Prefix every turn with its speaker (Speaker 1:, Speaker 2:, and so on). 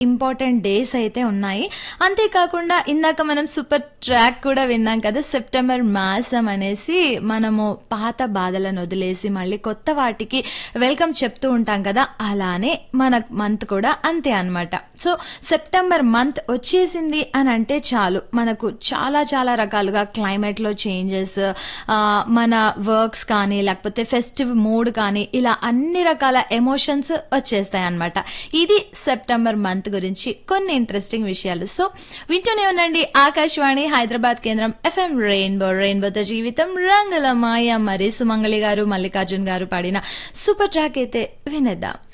Speaker 1: important days అయితే ఉన్నాయి అంతేకాకుండా ఇందాక మనం సూపర్ ట్రాక్ కూడా విన్నాం కదా సెప్టెంబర్ మాసం అనేసి మనము పాత బాధలను వదిలేసి మళ్ళీ కొత్త వాటికి వెల్కమ్ చెప్తూ ఉంటాం కదా అలానే మన మంత్ కూడా అంతే అన్నమాట సో సెప్టెంబర్ మంత్ వచ్చేసింది అని అంటే చాలు మనకు చాలా చాలా రకాలుగా క్లైమేట్ లో చేంజెస్ మన వర్క్స్ కానీ లేకపోతే ఫెస్టివ్ మూడ్ కానీ ఇలా అన్ని రకాల ఎమోషన్స్ వచ్చేస్తాయి అన్నమాట ఇది సెప్టెంబర్ మంత్ గురించి కొన్ని ఇంట్రెస్టింగ్ విషయాలు సో వింటూనే ఉండండి ఆకాశవాణి హైదరాబాద్ కేంద్రం ఎఫ్ఎం రెయిన్బో రెయిన్బోతో జీవితం రంగుల మాయ మరి సుమంగళి గారు మల్లికార్జున్ గారు పాడిన సూపర్ ట్రాక్ అయితే వినేద్దాం